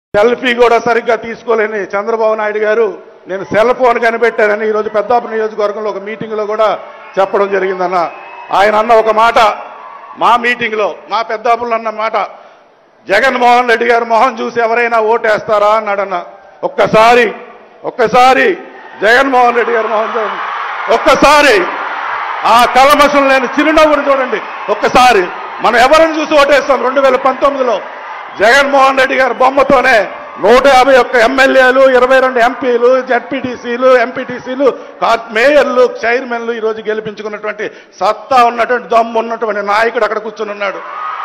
selfie కూడా సరిగ్గా తీసుకోలేని చంద్రబాబు నాయుడు గారు నేను సెల్ ఫోన్ కనిపెట్టానని ఈరోజు పెద్దాపు నియోజకవర్గంలో ఒక మీటింగ్లో కూడా చెప్పడం జరిగిందన్న ఆయన అన్న ఒక మాట మా మీటింగ్లో మా పెద్దాపులు అన్న మాట జగన్మోహన్ రెడ్డి గారు మొహం చూసి ఎవరైనా ఓటేస్తారా అన్నాడన్న ఒక్కసారి ఒక్కసారి జగన్మోహన్ రెడ్డి గారి మొహం చూడండి ఒక్కసారి ఆ కలమసం లేని చిరునవ్వుని చూడండి ఒక్కసారి మనం ఎవరిని చూసి ఓటేస్తాం రెండు వేల పంతొమ్మిదిలో జగన్మోహన్ రెడ్డి గారి బొమ్మతోనే నూట యాభై ఒక్క ఎమ్మెల్యేలు ఇరవై రెండు ఎంపీలు జడ్పీటీసీలు ఎంపీటీసీలు మేయర్లు చైర్మన్లు ఈ రోజు గెలిపించుకున్నటువంటి సత్తా ఉన్నటువంటి దమ్ము ఉన్నటువంటి నాయకుడు అక్కడ కూర్చుని ఉన్నాడు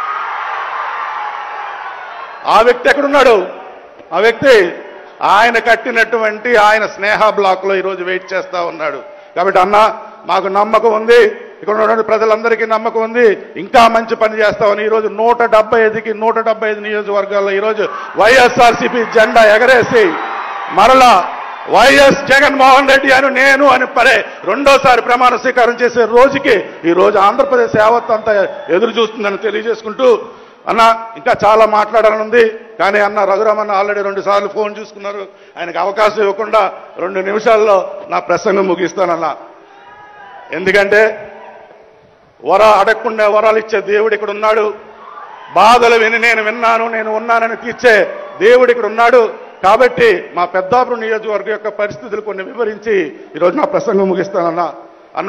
ఆ వ్యక్తి ఎక్కడున్నాడు ఆ వ్యక్తి ఆయన కట్టినటువంటి ఆయన స్నేహ బ్లాక్ లో ఈరోజు వెయిట్ చేస్తా ఉన్నాడు కాబట్టి అన్న మాకు నమ్మకం ఉంది ఇక్కడ ఉన్నటువంటి ప్రజలందరికీ నమ్మకం ఉంది ఇంకా మంచి పని చేస్తామని ఈరోజు నూట డెబ్బై ఐదుకి నూట డెబ్బై ఐదు నియోజకవర్గాల్లో ఈరోజు వైఎస్ఆర్సీపీ జెండా ఎగరేసి మరలా వైఎస్ జగన్మోహన్ రెడ్డి అని నేను అని పరే రెండోసారి ప్రమాణ స్వీకారం చేసే రోజుకి ఈ రోజు ఆంధ్రప్రదేశ్ యావత్ అంతా ఎదురు చూస్తుందని తెలియజేసుకుంటూ అన్న ఇంకా చాలా మాట్లాడాలని ఉంది కానీ అన్న రఘురామన్న ఆల్రెడీ రెండు సార్లు ఫోన్ చూసుకున్నారు ఆయనకు అవకాశం ఇవ్వకుండా రెండు నిమిషాల్లో నా ప్రసంగం ముగిస్తానన్న ఎందుకంటే వర అడగకుండా వరాలు ఇచ్చే దేవుడు ఇక్కడ ఉన్నాడు బాధలు విని నేను విన్నాను నేను ఉన్నానని తీర్చే దేవుడు ఇక్కడ ఉన్నాడు కాబట్టి మా పెద్దాపురం నియోజకవర్గం యొక్క పరిస్థితులు కొన్ని వివరించి ఈరోజు నా ప్రసంగం ముగిస్తానన్నా అన్న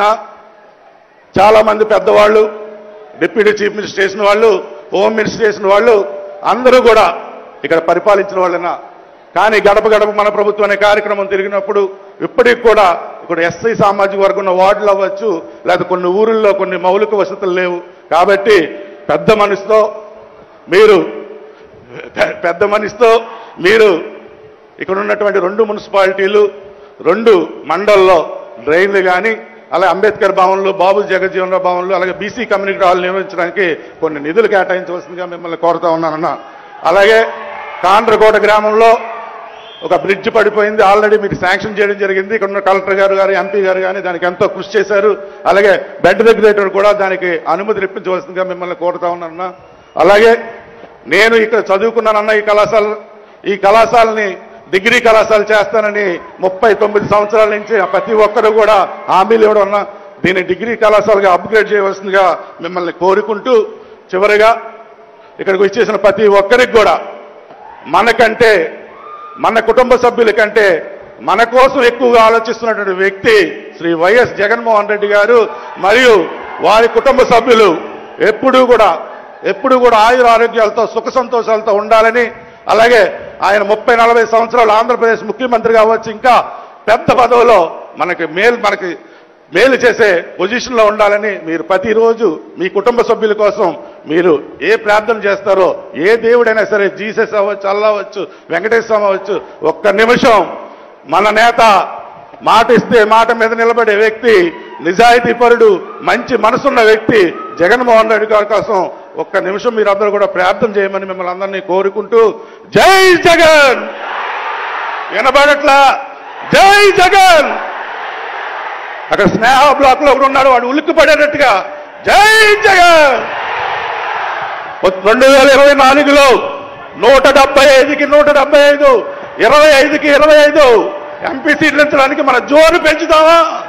చాలా మంది పెద్దవాళ్ళు డిప్యూటీ చీఫ్ మినిస్టర్ చేసిన వాళ్ళు హోమ్ మినిస్టర్ చేసిన వాళ్ళు అందరూ కూడా ఇక్కడ పరిపాలించిన వాళ్ళైనా కానీ గడప గడప మన ప్రభుత్వం అనే కార్యక్రమం తిరిగినప్పుడు ఇప్పటికి కూడా ఇక్కడ ఎస్ఐ సామాజిక వర్గం ఉన్న వార్డులు అవ్వచ్చు లేదా కొన్ని ఊరుల్లో కొన్ని మౌలిక వసతులు లేవు కాబట్టి పెద్ద మనసుతో మీరు పె- పెద్ద మనసుతో మీరు ఇక్కడ ఉన్నటువంటి రెండు మున్సిపాలిటీలు రెండు మండల్లో డ్రైన్లు కానీ అలాగే అంబేద్కర్ భవన్లు బాబు జగజ్జీవనరావు భవన్లు అలాగే బీసీ కమ్యూనిటీ హాల్ నిర్వహించడానికి కొన్ని నిధులు కేటాయించవలసిందిగా మిమ్మల్ని కోరుతా ఉన్నానన్న అలాగే కాండ్రకోట గ్రామంలో ఒక బ్రిడ్జ్ పడిపోయింది ఆల్రెడీ మీకు శాంక్షన్ చేయడం జరిగింది ఇక్కడ ఉన్న కలెక్టర్ గారు గారు ఎంపీ గారు కానీ దానికి ఎంతో కృషి చేశారు అలాగే బెడ్ రెగ్యులేటర్ కూడా దానికి అనుమతి ఇప్పించవలసిందిగా మిమ్మల్ని కోరుతా ఉన్నానన్న అలాగే నేను ఇక్కడ చదువుకున్నానన్న ఈ కళాశాల ఈ కళాశాలని డిగ్రీ కళాశాల చేస్తానని ముప్పై తొమ్మిది సంవత్సరాల నుంచి ప్రతి ఒక్కరు కూడా హామీలు ఇవ్వడం అన్న దీన్ని డిగ్రీ కళాశాలగా అప్గ్రేడ్ చేయవలసిందిగా మిమ్మల్ని కోరుకుంటూ చివరిగా ఇక్కడికి వచ్చేసిన ప్రతి ఒక్కరికి కూడా మనకంటే మన కుటుంబ సభ్యుల కంటే మన కోసం ఎక్కువగా ఆలోచిస్తున్నటువంటి వ్యక్తి శ్రీ వైఎస్ జగన్మోహన్ రెడ్డి గారు మరియు వారి కుటుంబ సభ్యులు ఎప్పుడూ కూడా ఎప్పుడూ కూడా ఆయుర ఆరోగ్యాలతో సుఖ సంతోషాలతో ఉండాలని అలాగే ఆయన ముప్పై నలభై సంవత్సరాలు ఆంధ్రప్రదేశ్ ముఖ్యమంత్రిగా వచ్చి ఇంకా పెద్ద పదవిలో మనకి మేలు మనకి మేలు చేసే పొజిషన్లో ఉండాలని మీరు ప్రతిరోజు మీ కుటుంబ సభ్యుల కోసం మీరు ఏ ప్రార్థన చేస్తారో ఏ దేవుడైనా సరే జీసస్ అవ్వచ్చు అల్లా అవ్వచ్చు వెంకటేశ్వర అవ్వచ్చు ఒక్క నిమిషం మన నేత మాట ఇస్తే మాట మీద నిలబడే వ్యక్తి నిజాయితీ పరుడు మంచి మనసున్న వ్యక్తి జగన్మోహన్ రెడ్డి గారి కోసం ఒక్క నిమిషం మీరందరూ కూడా ప్రార్థన చేయమని మిమ్మల్ని అందరినీ కోరుకుంటూ జై జగన్ వినబడట్లా జై జగన్ అక్కడ స్నేహ బ్లాక్ లో ఒకడు ఉన్నాడు వాడు ఉలిక్కి పడేటట్టుగా జై జగన్ రెండు వేల ఇరవై నాలుగులో నూట డెబ్బై ఐదుకి నూట డెబ్బై ఐదు ఇరవై ఐదుకి ఇరవై ఐదు ఎంపీ సీట్లు ఇచ్చడానికి మన జోరు పెంచుతామా